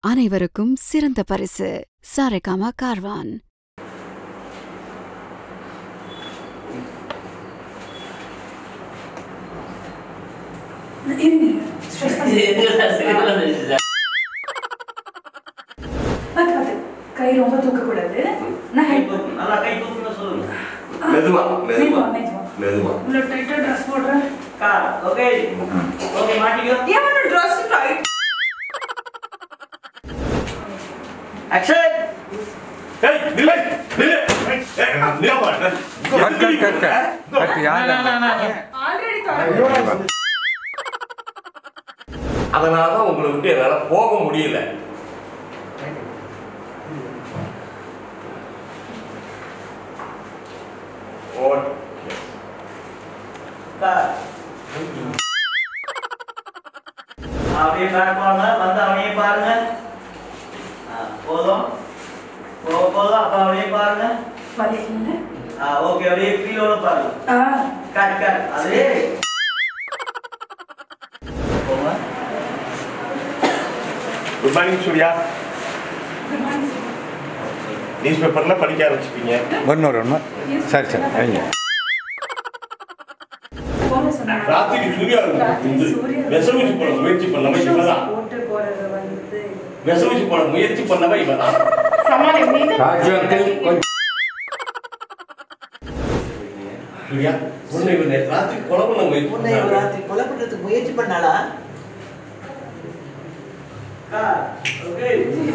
அனைவருக்கும் சிறந்த பரிசு சாரேகாமா கார்வான் இருங்க ஸ்ட்ரெஸ் பண்ணி பார்த்து பார்த்து கை ரொம்ப தூக்கக்கூடாது நான் ஹெல்ப் நல்லா கை தூக்குங்க சொல்லுங்க மெதுவா மெதுவா மெதுவா மெதுவா மெதுவா இவ்வளோ டைட்டாக ட்ரெஸ் போடுறேன் கார் ஓகே ஓகே மாட்டிக்கோ ஏன் ட்ரெஸ் டைட் ஆக்ஷன் ஏய் நில்லு நில்லு ஏய் நில்லு பாரு cut cut cut cut cut யார் ஆல்ரெடி தொடர்ந்து அதனால தான் உங்களை விட்டு என்னால போக முடியல ஓ கார் அப்படியே பேக் வாங்க வந்து அவனையே பாருங்க ஆ, போதும் போ போதும் அப்ப அவனையே பாருங்க வலிக்கல ஆ ஓகே அப்படியே ஃபீலோட பாருங்க ஆ கட் கட் அதே போங்க குட் மார்னிங் சூர்யா நியூஸ் பேப்பர்ல படிக்க ஆரம்பிச்சிட்டீங்க ஒன்று ஒன்று சரி சரி வைங்க போக சொன்னாங்க ராத்திரி சூர்யா ராத்திரி சூர்யா விசமிச்சு போட முயற்சி பண்ணவ இவதான் போட்டு போறது வந்து விசமிச்சு போட முயற்சி பண்ணவ இவதான் சமாளி மீது ராஜு அங்கிள் கொஞ்சம் சூர்யா உன்னை இவன் நேத்து ராத்திரி கொலை பண்ண முயற்சி உன்னை ஒரு பண்ணாங்க. ராத்திரி கொலை பண்றதுக்கு முயற்சி பண்ணாளா கார் ஓகே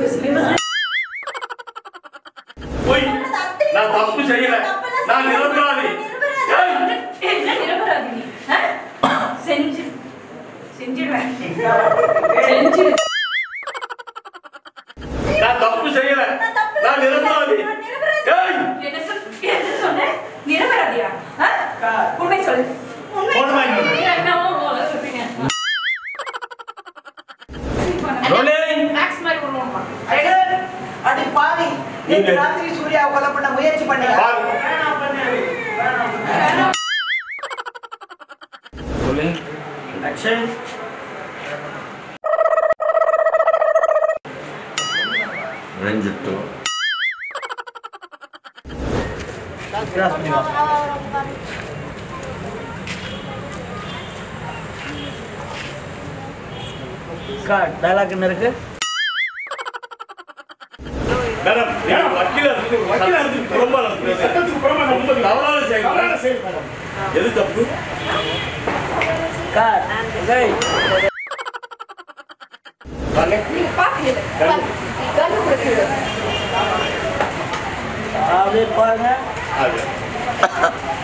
போய் நான் தப்பு செய்யல நான் நிரபராதி ஏய், என்ன நிரபராதி நீ ஆ? செஞ்சு செஞ்சிடுவேன் செஞ்சு நான் தப்பு செய்யல நான் நிரபராதி ஏய் என்ன சொல் என்ன சொன்ன நிரபராதியா ஆ? கார் உண்மை சொல்லு உண்மை உண்மை சொல்லு. என்னமோ போல சொல்றீங்க Rolling. மேக்ஸ் மாதிரி ஒண்ணுமா அடே, அடி பாவி நேத்து நீங்க- ராத்திரி சூர்யாவை கொலை பண்ண முயற்சி பண்ணியா பாரு வேணாம் பண்ணு வேணாம் Rolling. Action. ரெஞ்சிட்டு Cross பண்ணி வா. கார் dialogue என்ன இருக்கு மேடம் ஏன் வக்கீலா இருக்கு வக்கீலா இருக்கு புறம்பா இருக்கு சட்டத்துக்கு புறம்பா ரொம்ப தவறான செயல் எது தப்பு கார் ஓகே வாங்க பாத்தீங்க கண்ணு கொடுக்குது அப்படியே பாருங்க அது